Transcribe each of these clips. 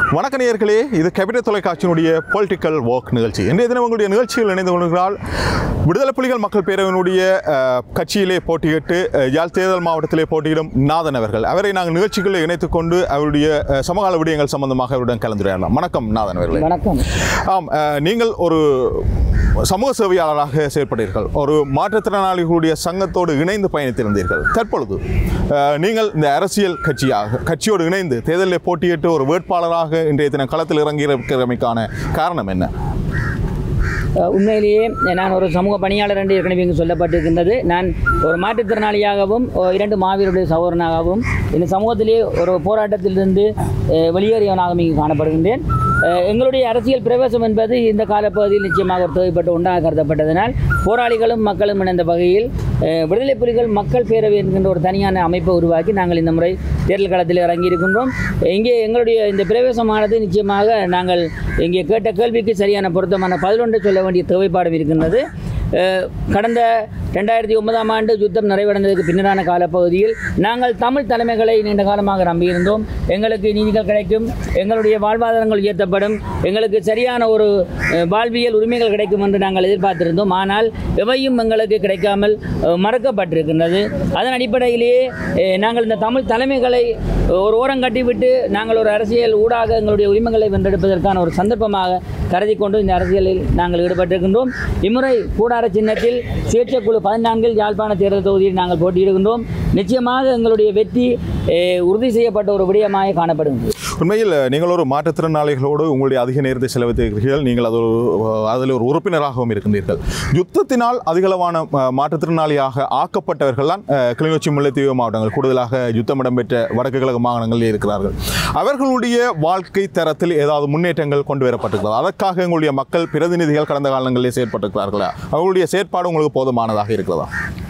வணக்க நேயர்களே இது கேபிட்டல் தொலைக்காட்சியினுடைய பொலிட்டிக்கல் வாக் நிகழ்ச்சி இன்றைய தினம் உங்களுடைய நிகழ்ச்சியில் இணைந்து கொள்கிறால் விடுதலை புலிகள் மக்கள் பேரவையினுடைய அஹ், கட்சியிலே போட்டியிட்டு அஹ், யாழ் தேர்தல் மாவட்டத்திலே போட்டியிடும் நாதன் அவர்கள் அவரை நாங்கள் நிகழ்ச்சிகளில் இணைத்துக் கொண்டு அவருடைய அஹ், சமகால விடயங்கள் சம்பந்தமாக அவருடன் கலந்துரையாடலாம் வணக்கம் நாதன் அவர்களே வணக்கம் ஆம் அஹ், நீங்கள் ஒரு சமூக சேவையாளராக செயல்பட்டீர்கள் ஒரு மாற்றுத்திறனாளிகளுடைய சங்கத்தோடு இணைந்து பயணித்திருந்தீர்கள் தற்பொழுது அஹ், நீங்கள் இந்த அரசியல் கட்சியாக கட்சியோடு இணைந்து தேர்தலில் போட்டியிட்டு ஒரு வேட்பாளராக இன்றைய தினம் களத்தில் இறங்கியிருக்கிறமைக்கான காரணம் என்ன அஹ் உண்மையிலேயே நான் ஒரு சமூக பணியாளர் என்று ஏற்கனவே இங்கு சொல்லப்பட்டிருக்கின்றது நான் ஒரு மாற்றுத்திறனாளியாகவும் ஒரு இரண்டு மாவீரருடைய சகோதரனாகவும் இந்த சமூகத்திலே ஒரு போராட்டத்திலிருந்து அஹ், வெளியேறியவனாகவும் இங்கு காணப்படுகின்றேன் அஹ், எங்களுடைய அரசியல் பிரவேசம் என்பது இந்த காலப்பகுதியில் நிச்சயமாக ஒரு தேவைப்பட்ட ஒன்றாக கருதப்பட்டதனால் போராளிகளும் மக்களும் இணைந்த வகையில் அஹ், விடுதலை புலிகள் மக்கள் பேரவை என்கின்ற ஒரு தனியான அமைப்பை உருவாக்கி நாங்கள் இந்த முறை தேர்தல் களத்தில் இறங்கியிருக்கின்றோம் இங்கே எங்களுடைய இந்த பிரவேசமானது நிச்சயமாக நாங்கள் இங்கே கேட்ட கேள்விக்கு சரியான பொருத்தமான பதிலொன்றை சொல்ல வேண்டிய தேவைப்பாடும் இருக்கின்றது அஹ், கடந்த ரெண்டாயிரத்தி ஒன்பதாம் ஆண்டு யுத்தம் நிறைவடைந்ததுக்கு பின்னரான காலப்பகுதியில் நாங்கள் தமிழ் தலைமைகளை நீண்ட காலமாக நம்பியிருந்தோம் எங்களுக்கு நீதிகள் கிடைக்கும் எங்களுடைய வாழ்வாதாரங்கள் உயர்த்தப்படும் எங்களுக்கு சரியான ஒரு அஹ், வாழ்வியல் உரிமைகள் கிடைக்கும் என்று நாங்கள் எதிர்பார்த்திருந்தோம் ஆனால் எவையும் எங்களுக்கு கிடைக்காமல் அஹ், மறக்கப்பட்டிருக்கின்றது அதன் அடிப்படையிலேயே அஹ், நாங்கள் இந்த தமிழ் தலைமைகளை ஒரு ஓரம் கட்டிவிட்டு நாங்கள் ஒரு அரசியல் ஊடாக எங்களுடைய உரிமைகளை வென்றெடுப்பதற்கான ஒரு சந்தர்ப்பமாக கருதி கொண்டு இந்த அரசியலில் நாங்கள் ஈடுபட்டிருக்கின்றோம் இம்முறை கூடார சின்னத்தில் சுயேட்சை குழு பதினான்கில் யாழ்ப்பாண தேர்தல் தொகுதியில் நாங்கள் போட்டியிடுகின்றோம் நிச்சயமாக எங்களுடைய வெற்றி அஹ், உறுதி செய்யப்பட்ட ஒரு விடயமாக காணப்படுகின்றது உண்மையில் நீங்கள் ஒரு மாற்றுத்திறனாளிகளோடு உங்களுடைய அதிக நேரத்தை செலவித்திருக்கிறீர்கள் நீங்கள் அது ஒரு அதில் ஒரு உறுப்பினராகவும் இருக்கின்றீர்கள் யுத்தத்தினால் அதிகளவான அஹ், மாற்றுத்திறனாளியாக ஆக்கப்பட்டவர்கள் தான் அஹ், கிளிநொச்சி முல்லைத்தீவு மாவட்டங்கள் கூடுதலாக யுத்தம் இடம்பெற்ற வடக்கு கிழக்கு மாகாணங்களில் இருக்கிறார்கள் அவர்களுடைய வாழ்க்கை தரத்தில் ஏதாவது முன்னேற்றங்கள் கொண்டு வரப்பட்டிருக்கிறதா அதற்காக எங்களுடைய மக்கள் பிரதிநிதிகள் கடந்த காலங்களில் செயற்பட்டிருக்கிறார்களா அவர்களுடைய செயற்பாடு உங்களுக்கு போதுமானதாக இருக்கிறதா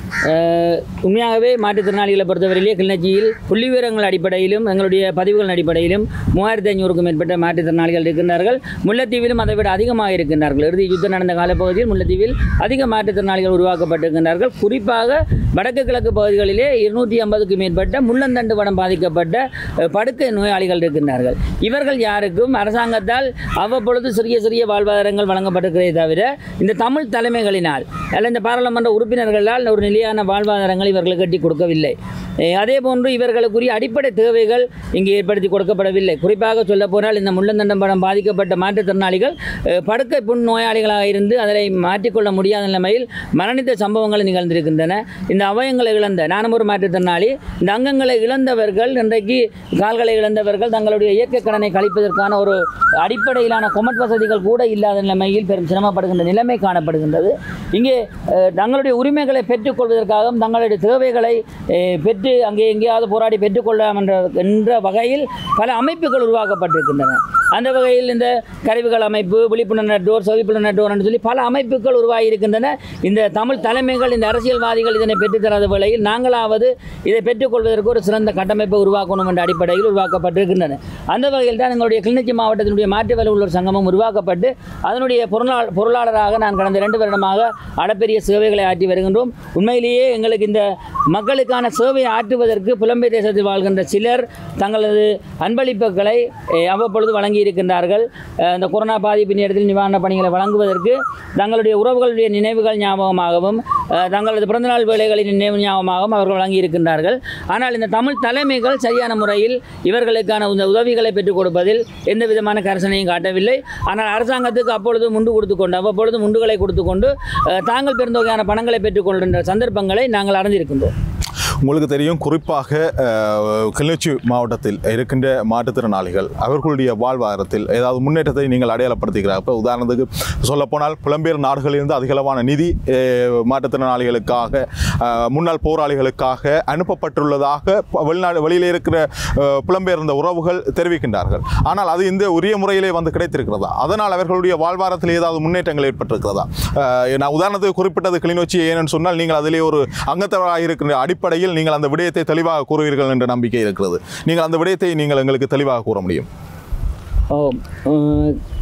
அஹ், உண்மையாகவே மாற்றுத்திறனாளிகளை பொறுத்தவரையிலே கிளிநொச்சியில் புள்ளி விவரங்கள் அடிப்படையிலும் எங்களுடைய பதிவுகள் அடிப்படையிலும் மூவாயிரத்தி ஐநூறுக்கும் மேற்பட்ட மாற்றுத்திறனாளிகள் இருக்கின்றார்கள் முல்லைத்தீவிலும் அதை விட அதிகமாக இருக்கின்றார்கள் இறுதி யுத்தம் நடந்த காலப்பகுதியில் முல்லைத்தீவில் அதிக மாற்றுத்திறனாளிகள் உருவாக்கப்பட்டிருக்கின்றார்கள் குறிப்பாக வடக்கு கிழக்கு பகுதிகளிலே இருநூற்றி ஐம்பதுக்கும் மேற்பட்ட முள்ளந்தண்டு வடம் பாதிக்கப்பட்ட அஹ், படுக்கை நோயாளிகள் இருக்கின்றார்கள் இவர்கள் யாருக்கும் அரசாங்கத்தால் அவ்வப்பொழுது சிறிய சிறிய வாழ்வாதாரங்கள் வழங்கப்பட்டிருக்கிறதே தவிர இந்த தமிழ் தலைமைகளினால் அல்ல இந்த பாராளுமன்ற உறுப்பினர்களால் ஒரு நிலையான வாழ்வாதாரங்கள் இவர்களுக்கு கட்டி கொடுக்கவில்லை அஹ் அதே போன்று இவர்களுக்குரிய அடிப்படை தேவைகள் இங்கே ஏற்படுத்தி கொடுக்கப்படவில்லை குறிப்பாக சொல்ல போனால் இந்த முள்ளந்தண்டம் படம் பாதிக்கப்பட்ட மாற்றுத்திறனாளிகள் அஹ், படுக்கை புண் நோயாளிகளாக இருந்து அதனை மாற்றிக்கொள்ள முடியாத நிலைமையில் மரணித்த சம்பவங்கள் நிகழ்ந்திருக்கின்றன இந்த அவயங்களை இழந்த நானும் ஒரு மாற்றுத்திறனாளி இந்த அங்கங்களை இழந்தவர்கள் இன்றைக்கு கால்களை இழந்தவர்கள் தங்களுடைய இயற்கை கடனை கழிப்பதற்கான ஒரு அடிப்படையிலான கொமட் வசதிகள் கூட இல்லாத நிலைமையில் பெரும் சிரமப்படுகின்ற நிலைமை காணப்படுகின்றது இங்கே அஹ், தங்களுடைய உரிமைகளை பெற்றுக்கொள்வதற்காகவும் தங்களுடைய தேவைகளை அஹ், பெற்று அங்கே எங்கேயாவது போராடி பெற்றுக்கொள்ளலாம் என்ற என்ற வகையில் பல அமைப்புகள் உருவாக்கப்பட்டிருக்கின்றன அந்த வகையில் இந்த கருவிகள் அமைப்பு விழிப்புணர்வு நெட்வொர்க் செவிப்புணர்வு நெட்வொர்க் என்று சொல்லி பல அமைப்புகள் உருவாகி இருக்கின்றன இந்த தமிழ் தலைமைகள் இந்த அரசியல்வாதிகள் இதனை பெற்றுத்தராத வேளையில் நாங்களாவது இதை பெற்றுக்கொள்வதற்கு ஒரு சிறந்த கட்டமைப்பை உருவாக்கணும் என்ற அடிப்படையில் உருவாக்கப்பட்டிருக்கின்றன அந்த வகையில் தான் எங்களுடைய கிளிநொச்சி மாவட்டத்தினுடைய மாற்று வலு உள்ளூர் சங்கமம் உருவாக்கப்பட்டு அதனுடைய பொருளாளர் பொருளாளராக நான் கடந்த ரெண்டு வருடமாக அளப்பெரிய சேவைகளை ஆற்றி வருகின்றோம் உண்மையிலேயே எங்களுக்கு இந்த மக்களுக்கான சேவையை ஆற்றுவதற்கு புலம்பெயர் தேசத்தில் வாழ்கின்ற சிலர் தங்களது அன்பளிப்புகளை அஹ், அவ்வப்பொழுது வழங்கி இருக்கின்றார்கள் அஹ், இந்த கொரோனா பாதிப்பு நேரத்தில் நிவாரணப் பணிகளை வழங்குவதற்கு தங்களுடைய உறவுகளுடைய நினைவுகள் ஞாபகமாகவும் அஹ், தங்களது பிறந்தநாள் வேலைகளின் நினைவு ஞாபகமாகவும் அவர்கள் வழங்கி இருக்கின்றார்கள் ஆனால் இந்த தமிழ் தலைமைகள் சரியான முறையில் இவர்களுக்கான இந்த உதவிகளை பெற்றுக் கொடுப்பதில் எந்த விதமான கரிசனையும் காட்டவில்லை ஆனால் அரசாங்கத்துக்கு அப்பொழுது முண்டு கொடுத்து கொண்டு அவ்வப்பொழுது முண்டுகளை கொடுத்து கொண்டு அஹ், தாங்கள் பெருந்தொகையான பணங்களை பெற்றுக்கொள்கின்ற சந்தர்ப்பங்களை நாங்கள் அறிந்திருக்கின்றோம் உங்களுக்கு தெரியும் குறிப்பாக அஹ், கிளிநொச்சி மாவட்டத்தில் இருக்கின்ற மாற்றுத்திறனாளிகள் அவர்களுடைய வாழ்வாதாரத்தில் ஏதாவது முன்னேற்றத்தை நீங்கள் அடையாளப்படுத்துகிறார் இப்போ உதாரணத்துக்கு சொல்லப்போனால் புலம்பெயர் நாடுகளிலிருந்து அதிகளவான நிதி அஹ், மாற்றுத்திறனாளிகளுக்காக அஹ், முன்னாள் போராளிகளுக்காக அனுப்பப்பட்டுள்ளதாக ப- வெளிநாடு வெளியில் இருக்கிற அஹ், புலம்பெயர்ந்த உறவுகள் தெரிவிக்கின்றார்கள் ஆனால் அது இந்த உரிய முறையிலே வந்து கிடைத்திருக்கிறதா அதனால் அவர்களுடைய வாழ்வாதாரத்தில் ஏதாவது முன்னேற்றங்கள் ஏற்பட்டிருக்கிறதா அஹ், நான் உதாரணத்துக்கு குறிப்பிட்டது கிளிநொச்சி ஏன்னு சொன்னால் நீங்கள் அதிலே ஒரு அங்கத்தவராக இருக்கின்ற அடிப்படையில் நீங்கள் அந்த விடயத்தை தெளிவாக கூறுவீர்கள் என்ற நம்பிக்கை இருக்கிறது நீங்கள் அந்த விடயத்தை நீங்கள் எங்களுக்கு தெளிவாக கூற முடியும் ஓ, உம்,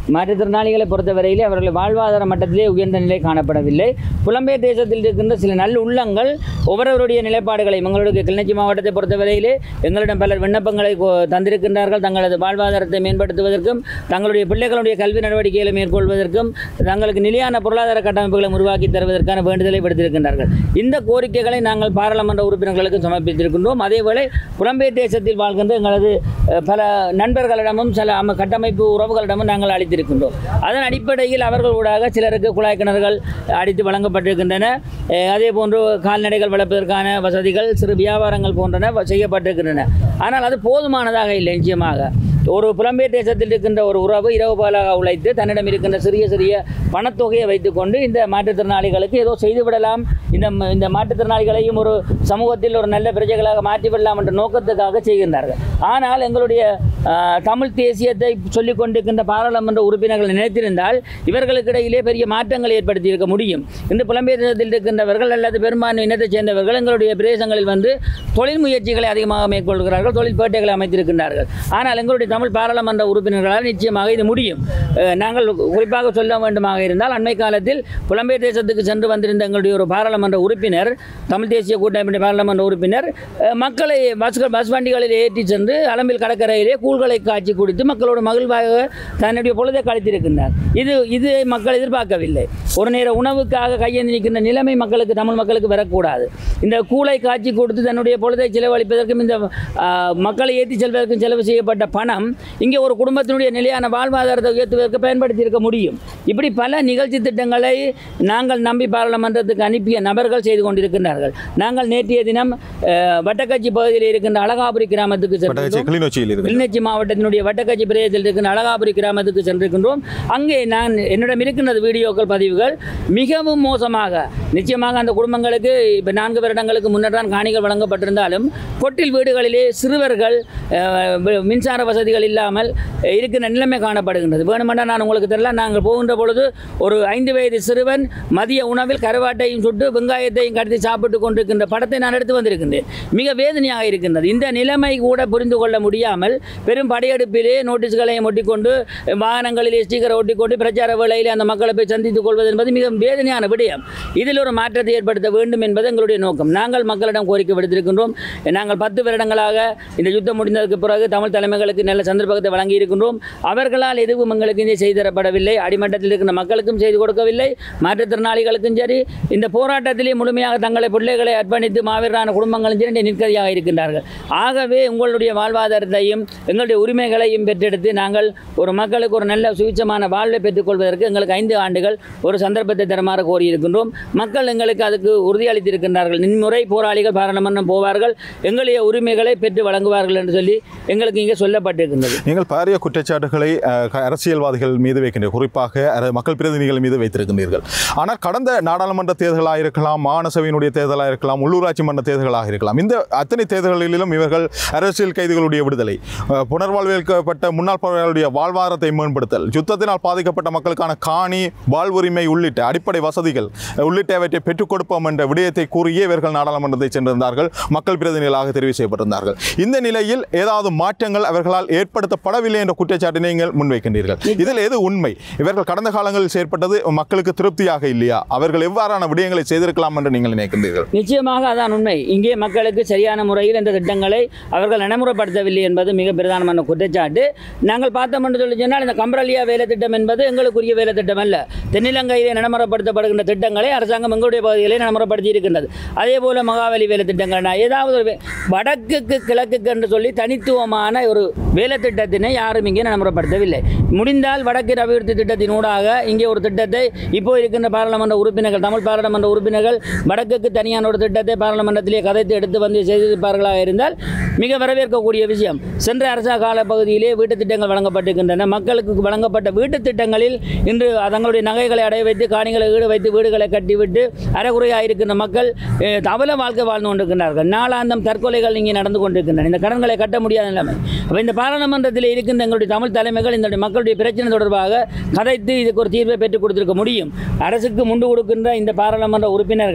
மாற்றுத்திறனாளிகளை பொறுத்தவரையிலே அவர்கள் வாழ்வாதார மட்டத்திலே உயர்ந்த நிலை காணப்படவில்லை புலம்பெயர் தேசத்தில் இருக்கின்ற சில நல்ல உள்ளங்கள் ஒவ்வொருவருடைய நிலைப்பாடுகளை எங்களுடைய கிளிநொச்சி மாவட்டத்தை பொறுத்தவரையிலே எங்களிடம் பலர் விண்ணப்பங்களை கொ- தந்திருக்கின்றார்கள் தங்களது வாழ்வாதாரத்தை மேம்படுத்துவதற்கும் தங்களுடைய பிள்ளைகளுடைய கல்வி நடவடிக்கைகளை மேற்கொள்வதற்கும் தங்களுக்கு நிலையான பொருளாதார கட்டமைப்புகளை உருவாக்கி தருவதற்கான வேண்டுதலை விடுத்திருக்கின்றார்கள் இந்த கோரிக்கைகளை நாங்கள் பாராளுமன்ற உறுப்பினர்களுக்கு சமர்ப்பித்திருக்கின்றோம் அதேவேளை புலம்பெயர் தேசத்தில் வாழ்கின்ற எங்களது அஹ், பல நண்பர்களிடமும் சில அம- கட்டமைப்பு உறவுகளிடமும் நாங்கள் அளித்திருக்கின்றோம் அதன் அடிப்படையில் அவர்கள் ஊடாக சிலருக்கு குழாய் கிணறுகள் அடித்து வழங்கப்பட்டிருக்கின்றன அஹ், அதே போன்று கால்நடைகள் வளர்ப்பதற்கான வசதிகள் சிறு வியாபாரங்கள் போன்றன வ- செய்யப்பட்டிருக்கின்றன ஆனால் அது போதுமானதாக இல்லை நிச்சயமாக ஒரு புலம்பெயர் தேசத்தில் இருக்கின்ற ஒரு உறவு இரவு பகலாக உழைத்து தன்னிடம் இருக்கின்ற சிறிய சிறிய பணத்தொகையை வைத்துக்கொண்டு இந்த மாற்றுத்திறனாளிகளுக்கு ஏதோ செய்துவிடலாம் இந்த ம- இந்த மாற்றுத்திறனாளிகளையும் ஒரு சமூகத்தில் ஒரு நல்ல பிரஜைகளாக மாற்றிவிடலாம் என்ற நோக்கத்துக்காக செய்கின்றார்கள் ஆனால் எங்களுடைய ஆஹ், தமிழ் தேசியத்தை சொல்லிக் கொண்டிருக்கின்ற பாராளுமன்ற உறுப்பினர்கள் நினைத்திருந்தால் இவர்களுக்கு இடையிலே பெரிய மாற்றங்களை ஏற்படுத்தி இருக்க முடியும் இந்த புலம்பெயர் தேசத்தில் இருக்கின்றவர்கள் அல்லது பெரும்பான்மை இனத்தைச் சேர்ந்தவர்கள் எங்களுடைய பிரதேசங்களில் வந்து தொழில் முயற்சிகளை அதிகமாக மேற்கொள்கிறார்கள் தொழில் பேட்டைகளை அமைத்திருக்கின்றார்கள் ஆனால் எங்களுடைய தமிழ் பாராளுமன்ற உறுப்பினர்களால் நிச்சயமாக இது முடியும் அஹ், நாங்கள் குறிப்பாக சொல்ல வேண்டுமாக இருந்தால் அண்மை காலத்தில் புலம்பெயர் தேசத்துக்கு சென்று வந்திருந்த எங்களுடைய ஒரு பாராளுமன்ற உறுப்பினர் தமிழ் தேசிய கூட்டமைப்பின் பாராளுமன்ற உறுப்பினர் அஹ், மக்களை பஸ்கள் பஸ் வண்டிகளில் ஏற்றி சென்று அலம்பில் கடற்கரையிலே கூழ்களை காய்ச்சி குடித்து மக்களோடு மகிழ்வாக தன்னுடைய பொழுதை கழித்திருக்கின்றார் இது இது மக்கள் எதிர்பார்க்கவில்லை ஒரு நேர உணவுக்காக கையேந்தி நிற்கின்ற நிலைமை மக்களுக்கு தமிழ் மக்களுக்கு வரக்கூடாது இந்த கூளை காய்ச்சி கொடுத்து தன்னுடைய பொழுதை செலவழிப்பதற்கும் இந்த ஆ, மக்களை ஏற்றி செல்வதற்கும் செலவு செய்யப்பட்ட பணம் இங்கே ஒரு குடும்பத்தினுடைய நிலையான வாழ்வாதாரத்தை உயர்த்துவதற்கு பயன்படுத்தி இருக்க முடியும் இப்படி பல நிகழ்ச்சி திட்டங்களை நாங்கள் நம்பி பாராளுமன்றத்துக்கு அனுப்பிய நபர்கள் செய்து கொண்டிருக்கின்றார்கள் நாங்கள் நேற்றைய தினம் ஆ, வட்டக்கச்சி பகுதியில் இருக்கின்ற அழகாபுரி கிராமத்துக்கு பட்டகச்சி சென்று கிளிநொச்சியில் இருக்கு கிளிநொச்சி மாவட்டத்தினுடைய வட்டக்காட்சி பிரதேசத்தில் இருக்கிற அழகாபுரி கிராமத்துக்கு சென்றிருக்கின்றோம் அங்கே நான் என்னிடம் இருக்கின்றது வீடியோக்கள் பதிவுகள் மிகவும் மோசமாக நிச்சயமாக அந்த குடும்பங்களுக்கு இப்போ நான்கு வருடங்களுக்கு முன்னர் தான் காணிகள் வழங்கப்பட்டிருந்தாலும் கொட்டில் வீடுகளிலே சிறுவர்கள் அஹ், வி- மின்சார வசதிகள் இல்லாமல் இருக்கிற நிலைமை காணப்படுகின்றது வேணுமென்றால் நான் உங்களுக்கு தெரியல நாங்கள் போகின்ற பொழுது ஒரு ஐந்து வயது சிறுவன் மதிய உணவில் கருவாட்டையும் சுட்டு வெங்காயத்தையும் கடத்தி சாப்பிட்டு கொண்டிருக்கின்ற படத்தை நான் எடுத்து வந்திருக்கின்றேன் மிக வேதனையாக இருக்கின்றது இந்த நிலைமை கூட புரிந்து கொள்ள முடியாமல் பெரும் படையெடுப்பிலே நோட்டீஸ்களையும் ஒட்டிக்கொண்டு வாகனங்களிலே ஸ்டிக்கரை ஒட்டிக்கொண்டு பிரச்சார வேளையிலே அந்த மக்களை போய் சந்தித்துக் கொள்வது என்பது மிக வேதனையான விடயம் இதில் ஒரு மாற்றத்தை ஏற்படுத்த வேண்டும் என்பது எங்களுடைய நோக்கம் நாங்கள் மக்களிடம் கோரிக்கை விடுத்திருக்கின்றோம் நாங்கள் பத்து வருடங்களாக இந்த யுத்தம் முடிந்ததற்கு பிறகு தமிழ் தலைமைகளுக்கு நல்ல சந்தர்ப்பத்தை வழங்கி இருக்கின்றோம் அவர்களால் எதுவும் எங்களுக்கு இங்கே செய்து தரப்படவில்லை அடிமட்டத்தில் இருக்கிற மக்களுக்கும் செய்து கொடுக்கவில்லை மாற்றுத்திறனாளிகளுக்கும் சரி இந்த போராட்டத்திலே முழுமையாக தங்களை பிள்ளைகளை அர்ப்பணித்து மாவீரரான குடும்பங்களும் சரி இங்கே நிற்கதியாக இருக்கின்றார்கள் ஆகவே உங்களுடைய வாழ்வாதாரத்தையும் எங்களுடைய உரிமைகளையும் பெற்றெடுத்து நாங்கள் ஒரு மக்களுக்கு ஒரு நல்ல சுவிச்சமான வாழ்வை பெற்றுக்கொள்வதற்கு எங்களுக்கு ஐந்து ஆண்டுகள் ஒரு சந்தர்ப்பத்தை தருமாறு கோரியிருக்கின்றோம் மக்கள் எங்களுக்கு அதுக்கு உறுதியளித்திருக்கின்றார்கள் இன்முறை போராளிகள் பாராளுமன்றம் போவார்கள் எங்களுடைய உரிமைகளை பெற்று வழங்குவார்கள் என்று சொல்லி எங்களுக்கு இங்கே சொல்லப்பட்டிருக்கின்றது நீங்கள் பாரிய குற்றச்சாட்டுகளை அஹ், க- அரசியல்வாதிகள் மீது வைக்கின்ற குறிப்பாக அர- மக்கள் பிரதிநிதிகள் மீது வைத்திருக்கின்றீர்கள் ஆனால் கடந்த நாடாளுமன்ற தேர்தலாக இருக்கலாம் மாகாண சபையினுடைய தேர்தலாக இருக்கலாம் உள்ளூராட்சி மன்ற தேர்தலாக இருக்கலாம் இந்த அத்தனை தேர்தல்களிலும் இவர்கள் அரசியல் கைதிகளுடைய விடுதலை அஹ், புனர்வாழ்விக்கப்பட்ட முன்னாள் போராளிகளுடைய வாழ்வாதாரத்தை மேம்படுத்தல் யுத்தத்தினால் பாதிக்கப்பட்ட மக்களுக்கான காணி வாழ்வுரிமை உள்ளிட்ட அடிப்படை வசதிகள் அஹ், உள்ளிட்டவற்றை பெற்றுக் கொடுப்போம் என்ற விடயத்தை கூறியே இவர்கள் நாடாளுமன்றத்தை சென்றிருந்தார்கள் மக்கள் பிரதிநிதிகளாக தெரிவு செய்யப்பட்டிருந்தார்கள் இந்த நிலையில் ஏதாவது மாற்றங்கள் அவர்களால் ஏற்படுத்தப்படவில்லை என்ற குற்றச்சாட்டை நீங்கள் முன்வைக்கின்றீர்கள் இதில் எது உண்மை இவர்கள் கடந்த காலங்களில் செயற்பட்டது மக்களுக்கு திருப்தியாக இல்லையா அவர்கள் எவ்வாறான விடயங்களை செய்திருக்கலாம் என்று நீங்கள் நினைக்கின்றீர்கள் நிச்சயமாக அதான் உண்மை இங்கே மக்களுக்கு சரியான முறையில் இந்த திட்டங்களை அவர்கள் நடைமுறைப்படுத்தவில்லை என்பது மிக பிரதானமான குற்றச்சாட்டு நாங்கள் பார்த்தோம் என்று சொல்லி சொன்னால் இந்த கம்பரலியா வேலை திட்டம் என்பது எங்களுக்குரிய வேலை திட்டம் அல்ல தென்னிலங்கையிலே நடைமுறைப்படுத்தப்படுகின்ற திட்டங்களை அரசாங்கம் எங்களுடைய பகுதியிலே நடைமுறைப்படுத்தி இருக்கின்றது அதே போல மகாவலி வேலை திட்டங்கள் ஏதாவது ஒரு வே- வடக்குக்கு கிழக்குக்கு என்று சொல்லி தனித்துவமான ஒரு வேலை திட்டத்தினை யாரும் இங்கே நடைமுறைப்படுத்தவில்லை முடிந்தால் வடக்கு அபிவிருத்தி திட்டத்தின் ஊடாக இங்கே ஒரு திட்டத்தை இப்போ இருக்கின்ற பாராளுமன்ற உறுப்பினர்கள் தமிழ் பாராளுமன்ற உறுப்பினர்கள் வடக்குக்கு தனியான ஒரு திட்டத்தை பாராளுமன்றத்திலே கதைத்து எடுத்து வந்து செய்திருப்பார்களாக இருந்தால் மிக வரவேற்கக்கூடிய விஷயம் சென்ற அரச கால பகுதியிலே வீட்டு திட்டங்கள் வழங்கப்பட்டிருக்கின்றன மக்களுக்கு வழங்கப்பட்ட வீட்டு திட்டங்களில் இன்று தங்களுடைய நகைகளை அடைய வைத்து காணிகளை ஈடு வைத்து வீடுகளை கட்டிவிட்டு அறகுறையாக இருக்கின்ற மக்கள் அஹ், அவல வாழ்க்கை வாழ்ந்து கொண்டிருக்கிறார்கள் நாளாந்தம் தற்கொலைகள் இங்கே நடந்து கொண்டிருக்கின்றன இந்த கடன்களை கட்ட முடியாத நிலைமை அப்போ இந்த பாராளுமன்றத்தில் இருக்கின்ற எங்களுடைய தமிழ் தலைமைகள் இந்த மக்களுடைய பிரச்சனை தொடர்பாக கதைத்து இதுக்கு ஒரு தீர்வை பெற்றுக் கொடுத்திருக்க முடியும் அரசுக்கு முண்டு கொடுக்கின்ற இந்த பாராளுமன்ற உறுப்பினர்கள்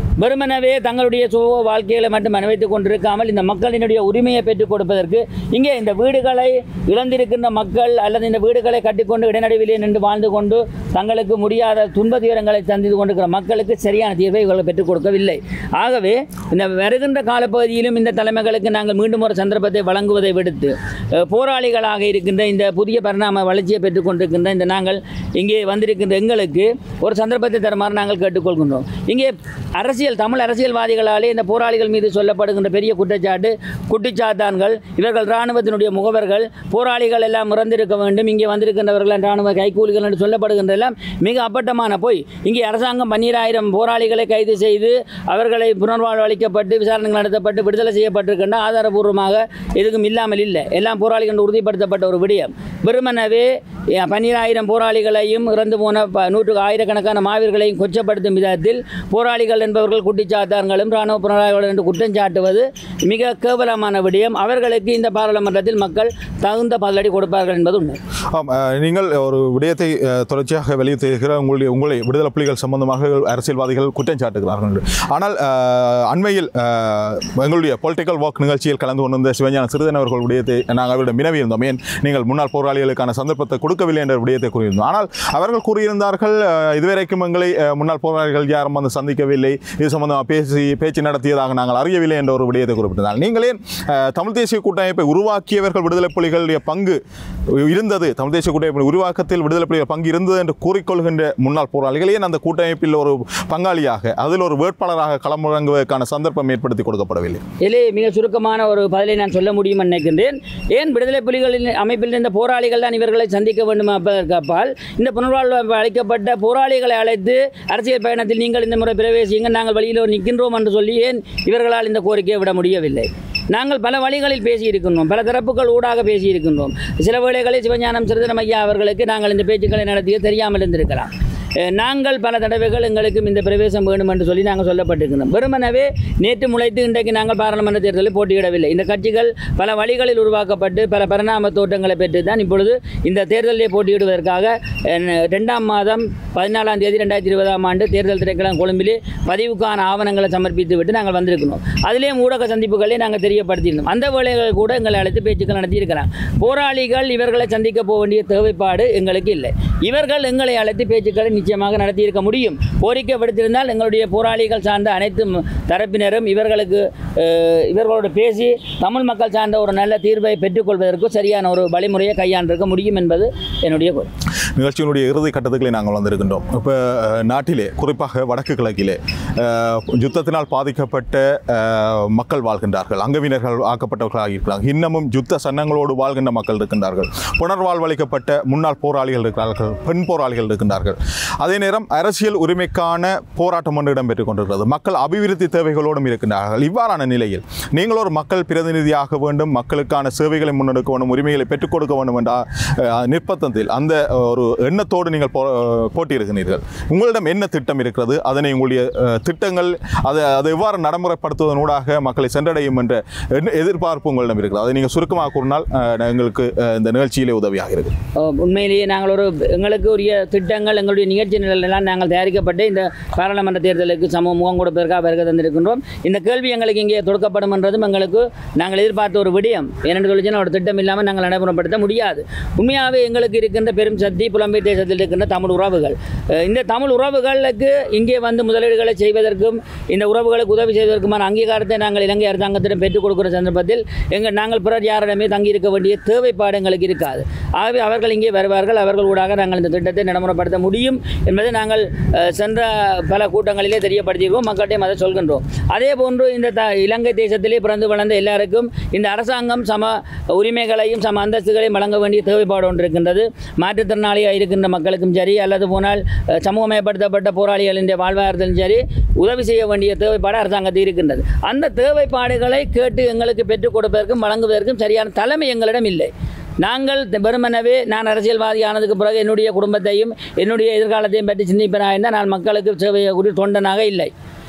வெறுமனவே தங்களுடைய சுக வாழ்க்கைகளை மட்டும் அனுபவித்துக் கொண்டிருக்காமல் இந்த மக்களினுடைய உரிமையை பெற்றுக் கொடுப்பதற்கு இங்கே இந்த வீடுகளை இழந்திருக்கின்ற மக்கள் அல்லது இந்த வீடுகளை கட்டிக்கொண்டு இடைநடுவிலே நின்று வாழ்ந்து கொண்டு தங்களுக்கு முடியாத துன்ப துயரங்களை சந்தித்து கொண்டிருக்கிற மக்களுக்கு சரியான தீர்வை இவர்கள் பெற்றுக் கொடுக்கவில்லை ஆகவே இந்த வருகின்ற காலப்பகுதியிலும் இந்த தலைமைகளுக்கு நாங்கள் மீண்டும் ஒரு சந்தர்ப்பத்தை வழங்குவதை விடுத்து அஹ், போராளிகளாக இருக்கின்ற இந்த புதிய பரிணாம வளர்ச்சியை பெற்றுக் கொண்டிருக்கின்ற இந்த நாங்கள் இங்கே வந்திருக்கின்ற எங்களுக்கு ஒரு சந்தர்ப்பத்தை தருமாறு நாங்கள் கேட்டுக்கொள்கின்றோம் இங்கே அரசியல் தமிழ் அரசியல்வாதிகளாலே இந்த போராளிகள் மீது சொல்லப்படுகின்ற பெரிய குற்றச்சாட்டு குட்டிச்சாத்தான்கள் இவர்கள் இராணுவத்தினுடைய முகவர்கள் போராளிகள் எல்லாம் இறந்திருக்க வேண்டும் இங்கே வந்திருக்கின்றவர்கள் இராணுவ கைக்கூலிகள் என்று சொல்லப்படுகின்றதெல்லாம் மிக அப்பட்டமான பொய் இங்கே அரசாங்கம் பன்னிராயிரம் போராளிகளை கைது செய்து அவர்களை புனர்வாழ்வு அளிக்கப்பட்டு விசாரணைகள் நடத்தப்பட்டு விடுதலை செய்யப்பட்டிருக்கின்ற ஆதாரபூர்வமாக எதுவும் இல்லாமல் இல்லை எல்லாம் போராளிகள் என்று உறுதிப்படுத்தப்பட்ட ஒரு விடயம் வெறுமனவே அஹ், பன்னிராயிரம் போராளிகளையும் இறந்து போன ப நூற்றுக்கு ஆயிரக்கணக்கான மாவீரர்களையும் கொச்சப்படுத்தும் விதத்தில் போராளிகள் என்பவர்கள் குட்டிச்சாத்தார்களும் இராணுவ போராளிகள் என்று குற்றம் சாட்டுவது மிக கேவலமான விடயம் அவர்களுக்கு இந்த பாராளுமன்றத்தில் மக்கள் தகுந்த பதிலடி கொடுப்பார்கள் என்பது உண்மை ஆம் அஹ், நீங்கள் ஒரு விடயத்தை அஹ், தொடர்ச்சியாக வெளியிட்டிருக்கிற உங்களுடைய உங்களை விடுதலை புலிகள் சம்பந்தமாக அரசியல்வாதிகள் குற்றம் சாட்டுகிறார்கள் என்று. ஆனால் அஹ், அண்மையில் அஹ், எங்களுடைய பொலிட்டிக்கல் வாக் நிகழ்ச்சியில் கலந்து கொண்டிருந்த சிவஞான சிறிதன் அவர்கள் விடயத்தை நாங்கள் அவரிடம் வினவி இருந்தோம் ஏன் நீங்கள் முன்னாள் போராளிகளுக்கான சந்தர்ப்பத்தை கொடுக்கவில்லை என்ற விடயத்தை கூறியிருந்தோம் ஆனால் அவர்கள் கூறியிருந்தார்கள் அஹ், இதுவரைக்கும் எங்களை அஹ், முன்னாள் போராளிகள் யாரும் வந்து சந்திக்கவில்லை இது சம்பந்தமாக பேசி பேச்சு நடத்தியதாக நாங்கள் அறியவில்லை என்ற ஒரு விடயத்தை குறிப்பிட்டிருந்தால் நீங்களே அஹ், தமிழ் தேசிய கூட்டமைப்பை உருவாக்கியவர்கள் விடுதலை புலிகளுடைய பங்கு இருந்தது தமிழ் தேசிய கூட்டமைப்பு உருவாக்கத்தில் விடுதலை புலிகள் பங்கு இருந்தது என்று கூறிக்கொள்கின்ற முன்னாள் போராளிகள் ஏன் அந்த கூட்டமைப்பில் ஒரு பங்காளியாக அதில் ஒரு வேட்பாளராக களமிறங்குவதற்கான சந்தர்ப்பம் ஏற்படுத்தி கொடுக்கப்படவில்லை இதிலே மிக சுருக்கமான ஒரு பதிலை நான் சொல்ல முடியும் என்று நினைக்கின்றேன் ஏன் விடுதலை புலிகளின் அமைப்பில் இருந்த போராளிகள் தான் இவர்களை சந்திக்க வேண்டும் என்பதற்கு அப்பால் இந்த புனர்வாழ்வு அளிக்கப்பட்ட போராளிகளை அழைத்து அரசியல் பயணத்தில் நீங்கள் இந்த முறை பிரவேசியுங்கள் நாங்கள் வழியில் நிற்கின்றோம் என்று சொல்லி ஏன் இவர்களால் இந்த கோரிக்கையை விட முடியவில்லை நாங்கள் பல வழிகளில் பேசியிருக்கின்றோம் பல தரப்புகள் ஊடாக பேசியிருக்கின்றோம் சில வேளைகளில் சிவஞானம் சிறுதனம் ஐயா அவர்களுக்கு நாங்கள் இந்த பேச்சுக்களை நடத்திய தெரியாமல் இருந்திருக்கலாம் அஹ் நாங்கள் பல தடவைகள் எங்களுக்கும் இந்த பிரவேசம் வேணும் என்று சொல்லி நாங்கள் சொல்லப்பட்டிருக்கிறோம் வெறுமனவே நேற்று முளைத்து இன்றைக்கு நாங்கள் பாராளுமன்ற தேர்தலில் போட்டியிடவில்லை இந்த கட்சிகள் பல வழிகளில் உருவாக்கப்பட்டு பல பரிணாம தோற்றங்களை பெற்று தான் இப்பொழுது இந்த தேர்தலிலே போட்டியிடுவதற்காக அஹ், ரெண்டாம் மாதம் பதினாலாம் தேதி ரெண்டாயிரத்தி இருபதாம் ஆண்டு தேர்தல் திணைக்களம் கொழும்பிலே பதிவுக்கான ஆவணங்களை சமர்ப்பித்து விட்டு நாங்கள் வந்திருக்கிறோம் அதிலேயும் ஊடக சந்திப்புகளை நாங்கள் தெரியப்படுத்தியிருந்தோம் அந்த வேளைகள் கூட எங்களை அழைத்து பேச்சுக்கள் நடத்தியிருக்கிறாங்க போராளிகள் இவர்களை சந்திக்க போக வேண்டிய தேவைப்பாடு எங்களுக்கு இல்லை இவர்கள் எங்களை அழைத்து பேச்சுக்களை நிச்சயமாக நடத்தியிருக்க முடியும் கோரிக்கை விடுத்திருந்தால் எங்களுடைய போராளிகள் சார்ந்த அனைத்து ம- தரப்பினரும் இவர்களுக்கு அஹ், இவர்களோடு பேசி தமிழ் மக்கள் சார்ந்த ஒரு நல்ல தீர்வை பெற்றுக்கொள்வதற்கு சரியான ஒரு வழிமுறையை கையாண்டிருக்க முடியும் என்பது என்னுடைய கோரிக்கை நிகழ்ச்சியினுடைய இறுதி கட்டத்துக்களை நாங்கள் வந்திருக்கின்றோம் இப்போ அஹ், நாட்டிலே குறிப்பாக வடக்கு கிழக்கிலே அஹ், யுத்தத்தினால் பாதிக்கப்பட்ட அஹ், மக்கள் வாழ்கின்றார்கள் அங்கவினர்கள் ஆக்கப்பட்டவர்களாக இருக்கிறார்கள் இன்னமும் யுத்த சன்னங்களோடு வாழ்கின்ற மக்கள் இருக்கின்றார்கள் புனர்வாழ்வளிக்கப்பட்ட முன்னாள் போராளிகள் இருக்கிறார்கள் பெண் போராளிகள் இருக்கின்றார்கள் அதே நேரம் அரசியல் உரிமைக்கான போராட்டம் ஒன்று இடம்பெற்றுக் கொண்டிருக்கிறது மக்கள் அபிவிருத்தி தேவைகளோடும் இருக்கின்றார்கள் இவ்வாறான நிலையில் நீங்கள் ஒரு மக்கள் பிரதிநிதியாக வேண்டும் மக்களுக்கான சேவைகளை முன்னெடுக்க வேண்டும் உரிமைகளை பெற்றுக் கொடுக்க வேண்டும் என்ற அஹ், நிர்பந்தத்தில் அந்த அஹ், ஒரு எண்ணத்தோடு நீங்கள் போ போட்டியிருக்கிறீர்கள் உங்களிடம் என்ன திட்டம் இருக்கிறது அதனை உங்களுடைய அஹ், திட்டங்கள் அதை அதை எவ்வாறு நடைமுறைப்படுத்துவதனூடாக மக்களை சென்றடையும் என்ற எண்ண- எதிர்பார்ப்பு உங்களிடம் இருக்கிறது அதை நீங்கள் சுருக்கமாக கூறினால் அஹ், எங்களுக்கு அஹ், இந்த நிகழ்ச்சியிலே உதவியாக இருக்கும் அஹ் உண்மையிலேயே நாங்கள் ஒரு எங்களுக்கு உரிய திட்டங்கள் எங்களுடைய நிகழ்ச்சி நிலையெல்லாம் நாங்கள் தயாரிக்கப்பட்டு இந்த பாராளுமன்ற தேர்தலுக்கு சம முகம் கொடுப்பதற்காக வருகை தந்திருக்கின்றோம் இந்த கேள்வி எங்களுக்கு இங்கே தொடுக்கப்படும் என்றதும் எங்களுக்கு நாங்கள் எதிர்பார்த்த ஒரு விடயம் ஏனென்று சொல்லிச்சுன்னா ஒரு திட்டம் இல்லாமல் நாங்கள் நடைமுறைப்படுத்த முடியாது உண்மையாகவே எங்களுக்கு இருக்கின்ற பெரும் சக்தி புலம்பெயர் தேசத்தில் இருக்கின்ற தமிழ் உறவுகள் அஹ் இந்த தமிழ் உறவுகளுக்கு இங்கே வந்து முதலீடுகளை செய்வதற்கும் இந்த உறவுகளுக்கு உதவி செய்வதற்குமான அங்கீகாரத்தை நாங்கள் இலங்கை அரசாங்கத்திடம் பெற்றுக் கொடுக்கிற சந்தர்ப்பத்தில் எங்கள் நாங்கள் பிறர் யாரிடமே தங்கியிருக்க வேண்டிய தேவைப்பாடு எங்களுக்கு இருக்காது ஆகவே அவர்கள் இங்கே வருவார்கள் அவர்கள் ஊடாக நாங்கள் இந்த திட்டத்தை நடைமுறைப்படுத்த முடியும் என்பதை நாங்கள் அஹ், சென்ற பல கூட்டங்களிலே தெரியப்படுத்தியிருக்கோம் மக்கள்கிட்டையும் அதை சொல்கின்றோம் அதே போன்று இந்த த இலங்கை தேசத்திலே பிறந்து வளர்ந்த எல்லாருக்கும் இந்த அரசாங்கம் சம உரிமைகளையும் சம அந்தஸ்துகளையும் வழங்க வேண்டிய தேவைப்பாடு ஒன்று இருக்கின்றது மாற்றுத்திறனாளியாக இருக்கின்ற மக்களுக்கும் சரி அல்லது போனால் அஹ், சமூகமயப்படுத்தப்பட்ட போராளிகளின் வாழ்வாதாரத்திலும் சரி உதவி செய்ய வேண்டிய தேவைப்பாடு அரசாங்கத்தில் இருக்கின்றது அந்த தேவைப்பாடுகளை கேட்டு எங்களுக்கு பெற்றுக் கொடுப்பதற்கும் வழங்குவதற்கும் சரியான தலைமை எங்களிடம் இல்லை நாங்கள் த- வெறுமனவே நான் அரசியல்வாதி ஆனதுக்கு பிறகு என்னுடைய குடும்பத்தையும் என்னுடைய எதிர்காலத்தையும் பற்றி சிந்திப்பனாக இருந்தால் நான் மக்களுக்கு சேவை செய்யக்கூடிய தொண்டனாக இல்லை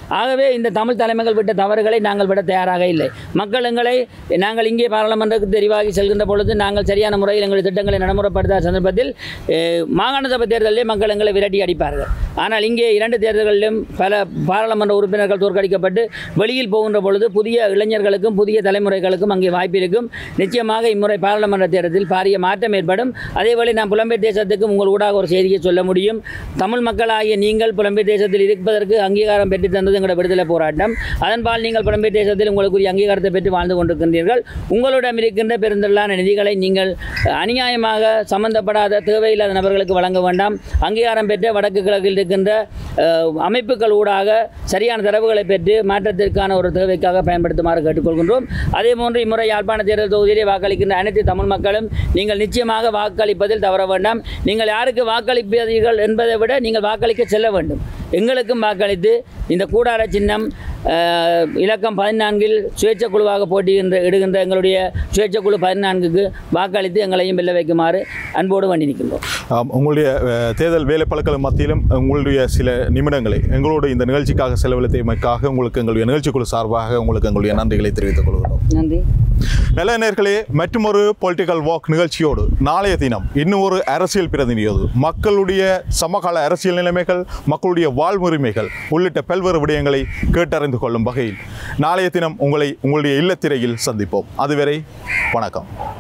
ஆகவே இந்த தமிழ் தலைமைகள் விட்ட தவறுகளை நாங்கள் விட தயாராக இல்லை மக்கள் எங்களை நாங்கள் இங்கே பாராளுமன்றத்துக்கு தெரிவாகி செல்கின்ற பொழுது நாங்கள் சரியான முறையில் எங்களுடைய திட்டங்களை நடைமுறைப்படுத்தாத சந்தர்ப்பத்தில் அஹ், மாகாண சபை தேர்தலிலே மக்கள் எங்களை விரட்டி அடிப்பார்கள் ஆனால் இங்கே இரண்டு தேர்தல்களிலும் பல பாராளுமன்ற உறுப்பினர்கள் தோற்கடிக்கப்பட்டு வெளியில் போகின்ற பொழுது புதிய இளைஞர்களுக்கும் புதிய தலைமுறைகளுக்கும் அங்கே வாய்ப்பு இருக்கும் நிச்சயமாக இம்முறை பாராளுமன்ற தேர்தலில் பாரிய மாற்றம் ஏற்படும் அதேவேளை நான் புலம்பெயர் தேசத்துக்கும் உங்கள் ஊடாக ஒரு செய்தியை சொல்ல முடியும் தமிழ் மக்களாகிய நீங்கள் புலம்பெயர் தேசத்தில் இருப்பதற்கு அங்கீகாரம் பெற்று தந்தது எங்களோட விடுதலை போராட்டம் அதன்பால் நீங்கள் புலம்பெயர் தேசத்தில் உங்களுக்குரிய அங்கீகாரத்தை பெற்று வாழ்ந்து கொண்டிருக்கின்றீர்கள் உங்களிடம் இருக்கின்ற பெருந்தளான நிதிகளை நீங்கள் அநியாயமாக சம்பந்தப்படாத தேவையில்லாத நபர்களுக்கு வழங்க வேண்டாம் அங்கீகாரம் பெற்ற வடக்கு கிழக்கில் இருக்கின்ற அஹ், அமைப்புகள் ஊடாக சரியான தரவுகளை பெற்று மாற்றத்திற்கான ஒரு தேவைக்காக பயன்படுத்துமாறு கேட்டுக்கொள்கின்றோம் அதே போன்று இம்முறை யாழ்ப்பாண தேர்தல் தொகுதியிலே வாக்களிக்கின்ற அனைத்து தமிழ் மக்களும் நீங்கள் நிச்சயமாக வாக்களிப்பதில் தவற வேண்டாம் நீங்கள் யாருக்கு வாக்களிப்பீர்கள் என்பதை விட நீங்கள் வாக்களிக்க செல்ல வேண்டும் எங்களுக்கும் வாக்களித்து இந்த கூடார சின்னம் அஹ், இலக்கம் பதினான்கில் சுயேட்சை குழுவாக போட்டியின்ற இடுகின்ற எங்களுடைய சுயேட்சை குழு பதினான்குக்கு வாக்களித்து எங்களையும் வெல்ல வைக்குமாறு அன்போடு வேண்டி நிற்கின்றோம் ஆம், உங்களுடைய அஹ், தேர்தல் வேலைப்பழக்கள் மத்தியிலும் உங்களுடைய சில நிமிடங்களை எங்களோட இந்த நிகழ்ச்சிக்காக செலவழித்தமைக்காக உங்களுக்கு எங்களுடைய நிகழ்ச்சிக்குழு சார்பாக உங்களுக்கு எங்களுடைய நன்றிகளை தெரிவித்துக் கொள்கிறோம் நன்றி நல்ல நேர்களே மற்றொரு பொலிட்டிக்கல் வாக் நிகழ்ச்சியோடு நாளைய தினம் இன்னும் ஒரு அரசியல் பிரதிநிதியோடு மக்களுடைய சமகால அரசியல் நிலைமைகள் மக்களுடைய வாழ்வுரிமைகள் உள்ளிட்ட பல்வேறு விடயங்களை கேட்டறிந்து கொள்ளும் வகையில் நாளைய தினம் உங்களை உங்களுடைய இல்லத்திரையில் சந்திப்போம் அதுவரை வணக்கம்